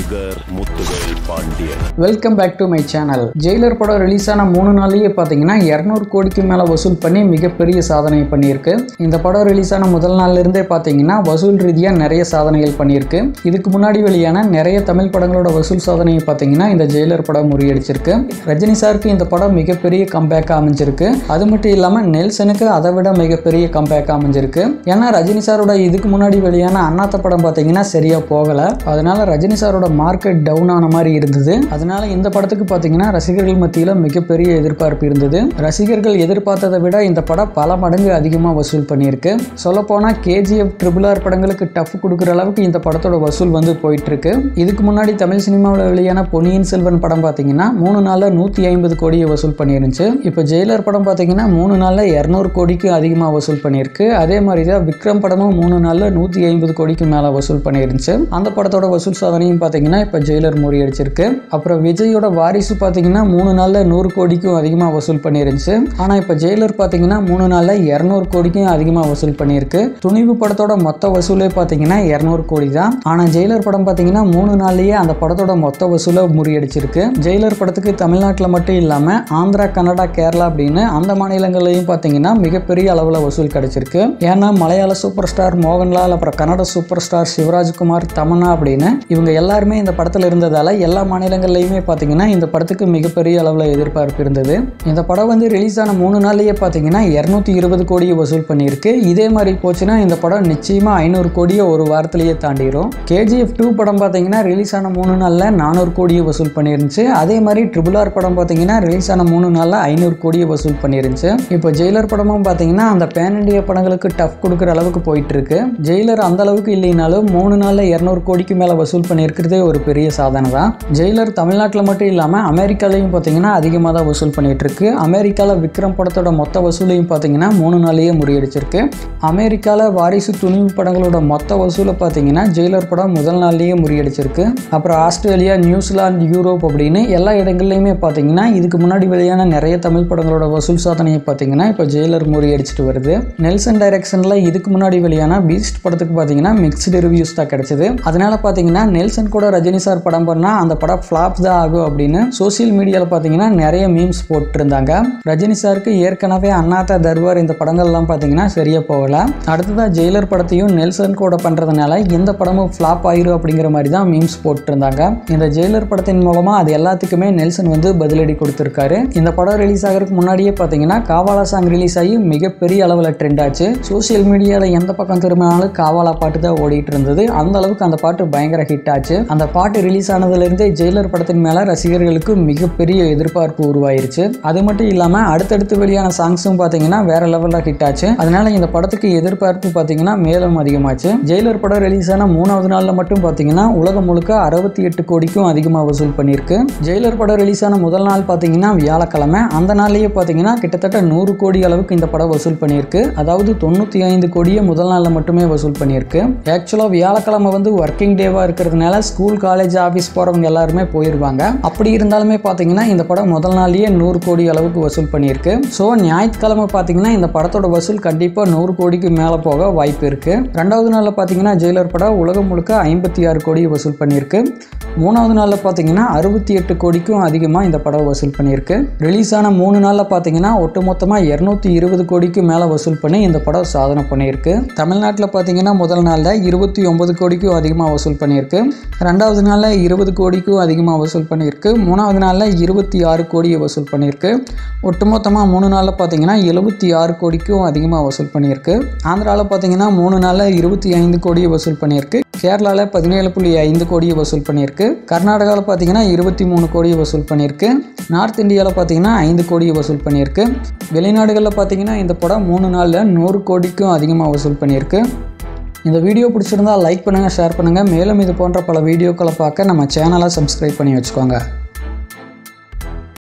நடிகர் Muthuvel Pandian welcome back to my channel Jailer படம் release ஆன மூணு நாள்லயே பார்த்தீங்கன்னா இரநூறு கோடிக்கு மேலே வசூல் பண்ணி மிகப்பெரிய சாதனை பண்ணியிருக்கு இந்த படம் ரிலீஸ் ஆன முதல் நாள்ல இருந்தே பார்த்தீங்கன்னா வசூல் ரீதியாக நிறைய சாதனைகள் பண்ணியிருக்கு இதுக்கு முன்னாடி வெளியான நிறைய தமிழ் படங்களோட வசூல் சாதனையை பார்த்தீங்கன்னா இந்த ஜெயிலர் படம் முறியடிச்சிருக்கு ரஜினி சாருக்கு இந்த படம் மிகப்பெரிய கம்பேக்காக அமைஞ்சிருக்கு அது மட்டும் இல்லாமல் நெல்சனுக்கு அதை விட மிகப்பெரிய கம்பேக்காக அமைஞ்சிருக்கு ஏன்னா ரஜினி சாரோட இதுக்கு முன்னாடி வெளியான அண்ணாத்த படம் பார்த்தீங்கன்னா சரியாக போகலை அதனால ரஜினி சாரோட மார்க்கெட் டவுன் ஆன மாதிரி இருந்தது அதனால இந்த படத்துக்கு பார்த்தீங்கன்னா ரசிகர்கள் மத்தியில் மிகப்பெரிய எதிர்பார்ப்பு இருந்தது ரசிகர்கள் எதிர்பார்த்ததை விட இந்த படம் பல மடங்கு அதிகமாக வசூல் பண்ணியிருக்கு சொல்லப்போனால் கேஜிஎஃப் ட்ரிபிள் ஆர் படங்களுக்கு டஃப் கொடுக்குற அளவுக்கு இந்த படத்தோட வசூல் வந்து போயிட்டு இருக்கு இதுக்கு முன்னாடி தமிழ் சினிமாவில் வெளியான பொன்னியின் செல்வன் படம் பார்த்தீங்கன்னா மூணு நாளில் நூற்றி ஐம்பது கோடியை வசூல் பண்ணிருந்துச்சு இப்போ ஜெயிலர் படம் பார்த்தீங்கன்னா மூணு நாளில் இரநூறு கோடிக்கு அதிகமாக வசூல் பண்ணியிருக்கு அதே மாதிரி தான் விக்ரம் படமும் மூணு நாளில் நூற்றி ஐம்பது கோடிக்கு மேலே வசூல் பண்ணிருந்துச்சு அந்த படத்தோட வசூல் சாதனையும் பார்த்தீங்கன்னா இப்போ ஜெயிலர் முறியடிச்சிருக்கு அப்புறம் விஜயோட வாரிசு பார்த்தீங்கன்னா மூணு நாளில் நூறு கோடிக்கும் அதிகமாக வசூல் பண்ணிருந்துச்சு ஆனால் இப்போ ஜெயிலர் பார்த்தீங்கன்னா மூணு நாளில் இரநூறு கோடிக்கும் அதிகமாக வசூல் பண்ணியிருக்கு துணிவு படத்தோட மொத்த வசூலே பார்த்தீங்கன்னா இரநூறு கோடி தான் ஆனால் ஜெயிலர் படம் பார்த்தீங்கன்னா மூணு நாள்லயே அந்த படத்தோட மொத்த வசூலை முறியடிச்சிருக்கு ஜெயிலர் படத்துக்கு தமிழ்நாட்டில் மட்டும் இல்லாமல் ஆந்திரா கன்னடா கேரளா அப்படின்னு அந்த மாநிலங்கள்லையும் பார்த்தீங்கன்னா மிகப்பெரிய அளவில் வசூல் கிடைச்சிருக்கு ஏன்னா மலையாள சூப்பர் ஸ்டார் மோகன்லால் அப்புறம் கன்னட சூப்பர் ஸ்டார் சிவராஜ்குமார் தமன்னா அப்படின்னு இவங்க எல்லாருமே இந்த படத்தில் இருந்ததால எல்லா மாநிலங்கள்லையுமே பார்த்தீங்கன்னா இந்த படத்துக்கு மிகப்பெரிய அளவில் எதிர்பார்ப்பு இருந்தது இந்த படம் வந்து ரிலீஸ் ஆன மூணு நாள்லயே பார்த்தீங்கன்னா இரநூத்தி இருபது கோடியை வசூல் பண்ணியிருக்கு இதே மாதிரி போச்சுன்னா இந்த படம் நிச்சயமா ஐநூறு கோடியை ஒரு வாரத்திலேயே தாண்டிடும் கேஜிஎஃப் டூ படம் பார்த்தீங்கன்னா ரிலீஸ் ஆன மூணு நாளில் நானூறு கோடியை வசூல் பண்ணிருந்துச்சு அதே மாதிரி ட்ரிபிள் ஆர் படம் பார்த்தீங்கன்னா ரிலீஸ் ஆன மூணு நாளில் ஐநூறு கோடியை வசூல் பண்ணிருந்துச்சு இப்போ ஜெயிலர் படமும் பார்த்தீங்கன்னா அந்த பேன் இண்டியா படங்களுக்கு டஃப் கொடுக்குற அளவுக்கு போயிட்டு இருக்கு ஜெயிலர் அந்த அளவுக்கு இல்லைனாலும் மூணு நாளில் இரநூறு கோடிக்கு மேலே வசூல் பண்ணியிருக்கிறதே ஒரு பெரிய சாதனை தான் ஜெயிலர் தமிழ்நாட்டில் மட்டும் இல்லாமல் அமெரிக்காலையும் பார்த்தீங்கன்னா அதிகமாக தான் வசூல் பண்ணிட்டு இருக்கு அமெரிக்காவில் விக்ரம் படத்தோட மொத்த வசூலையும் பார்த்தீங்கன்னா மூணு நாளையே முறியடிச்சிருக்கு அமெரிக்காவில் வாரிசு துணிவு படங்களோட மொத்த வசூலை பார்த்தீங்கன்னா ஜெயிலர் படம் முதல் நாள்லேயே முறியடிச்சிருக்கு அப்புறம் ஆஸ்திரேலியா நியூசிலாந்து யூரோப் அப்படின்னு எல்லா இடங்கள்லையுமே பார்த்தீங்கன்னா இதுக்கு முன்னாடி வெளியான நிறைய தமிழ் படங்களோட வசூல் சாதனையை பார்த்தீங்கன்னா இப்போ ஜெயிலர் முறியடிச்சிட்டு வருது நெல்சன் டைரக்ஷனில் இதுக்கு முன்னாடி வெளியான பீஸ்ட் படத்துக்கு பார்த்தீங்கன்னா மிக்ஸ்டு ரிவ்யூஸ் தான் கிடைச்சது அதனால பார்த்தீங்கன்னா நெல்சன் கூட ரஜினி சார் படம் பண்ணால் அந்த படம் ஃப்ளாப் தான் ஆகும் அப்படின்னு சோசியல் மீடியாவில் பார்த்தீங்கன்னா நிறைய மீம்ஸ் போட்டிருந்தாங்க ரஜினி சாருக்கு ஏற்கனவே அண்ணாத்தா தர்பார் இந்த படங்கள்லாம் பார்த்தீங்கன்னா சரியாக போகல அடுத்ததாக ஜெயிலர் படத்தையும் நெல்சன் கூட பண்ணுறதுனால இந்த படமும் ஃப்ளாப் ஆயிரும் அப்படிங்கிற மாதிரி தான் மீம்ஸ் போட்டிருந்தாங்க இந்த ஜெயிலர் படத்தின் மூலமாக அது எல்லாத்துக்குமே நெல்சன் வந்து பதிலடி கொடுத்துருக்காரு இந்த படம் ரிலீஸ் ஆகிறதுக்கு முன்னாடியே பார்த்தீங்கன்னா காவாலா சாங் ரிலீஸ் ஆகி மிகப்பெரிய அளவில் ட்ரெண்ட் ஆச்சு சோசியல் மீடியாவில் எந்த பக்கம் திரும்பினாலும் காவாலா பாட்டு தான் ஓடிட்டு இருந்தது அந்த அளவுக்கு அந்த பாட்டு பயங்கர ஹிட் ஆச்சு அந்த பாட்டு ரிலீஸ் ஆனதுலேருந்தே ஜெயிலர் படத்தின் மேலே ரசிகர்களுக்கு மிகப்பெரிய எதிர்பார்ப்பு உருவாயிருச்சு அது மட்டும் இல்லாமல் அடுத்தடுத்து வெளியான சாங்ஸும் பார்த்தீங்கன்னா வேற லெவலில் ஹிட் ஆச்சு அதனால இந்த படத்துக்கு எதிர்பார்ப்பு பார்த்தீங்கன்னா மேலும் அதிகமாச்சு ஜெயிலர் படம் ரிலீஸ் ஆன மூணாவது நாளில் மட்டும் பார்த்தீங்கன்னா உலகம் முழுக்க அறுபத்தி எட்டு கோடிக்கும் அதிகமாக வசூல் பண்ணியிருக்கு ஜெயிலர் படம் ரிலீஸ் ஆன முதல் நாள் பார்த்தீங்கன்னா வியாழக்கிழமை அந்த நாள்லயே பார்த்தீங்கன்னா கிட்டத்தட்ட நூறு கோடி அளவுக்கு இந்த படம் வசூல் பண்ணியிருக்கு அதாவது தொண்ணூற்றி ஐந்து கோடியை முதல் நாளில் மட்டுமே வசூல் பண்ணியிருக்கு ஆக்சுவலாக வியாழக்கிழமை வந்து ஒர்க்கிங் டேவாக இருக்கிறதுனால ஸ்கூல் காலேஜ் ஆஃபீஸ் போகிறவங்க எல்லாருமே போயிடுவாங்க அப்படி இருந்தாலுமே பார்த்தீங்கன்னா இந்த படம் முதல் நாள்லயே நூறு கோடி அளவுக்கு வசூல் பண்ணியிருக்கு ஸோ ஞாயிற்றுக்கிழமை பார்த்தீங்கன்னா இந்த படத்தோட வசூல் கண்டிப்பாக நூறு கோடிக்கு மேலே போக வாய்ப்பு இருக்கு ரெண்டாவது நாளில் பார்த்தீங்கன்னா ஜெயிலர் படம் உலகம் முழுக்க ஐம்பத்தி ஆறு கோடி வசூல் பண்ணியிருக்கு மூணாவது நாளில் பார்த்தீங்கன்னா அறுபத்தி எட்டு கோடிக்கும் அதிகமாக இந்த படம் வசூல் பண்ணியிருக்கு ரிலீஸ் ஆன மூணு நாளில் பார்த்தீங்கன்னா ஒட்டுமொத்தமாக இரநூத்தி இருபது கோடிக்கு மேலே வசூல் பண்ணி இந்த படம் சாதனை பண்ணியிருக்கு தமிழ்நாட்டில் பார்த்தீங்கன்னா முதல் நாளில் இருபத்தி ஒன்பது கோடிக்கும் அதிகமாக வசூல் பண்ணியிருக்கு ரெண்டாவது நாளில் இருபது கோடிக்கும் அதிகமாக வசூல் பண்ணியிருக்கு மூணாவது நாளில் இருபத்தி ஆறு கோடியை வசூல் பண்ணியிருக்கு ஒட்டுமொத்தமாக மூணு நாளில் பார்த்தீங்கன்னா எழுபத்தி ஆறு கோடிக்கும் அதிகமாக வசூல் பண்ணியிருக்கு ஆந்திராவில் பார்த்தீங்கன்னா மூணு நாளில் இருபத்தி ஐந்து கோடியை வசூல் பண்ணியிருக்கு கேரளாவில் பதினேழு புள்ளி ஐந்து கோடியை வசூல் பண்ணியிருக்கு கர்நாடகாவில் பார்த்தீங்கன்னா இருபத்தி மூணு கோடியை வசூல் பண்ணியிருக்கு நார்த் இந்தியாவில் பார்த்தீங்கன்னா ஐந்து கோடியை வசூல் பண்ணியிருக்கு வெளிநாடுகளில் பார்த்தீங்கன்னா இந்த படம் மூணு நாளில் நூறு கோடிக்கும் அதிகமாக வசூல் பண்ணியிருக்கு இந்த வீடியோ பிடிச்சிருந்தா லைக் பண்ணுங்கள் ஷேர் பண்ணுங்கள் மேலும் இது போன்ற பல வீடியோக்களை பார்க்க நம்ம சேனலை சப்ஸ்கிரைப் பண்ணி வச்சுக்கோங்க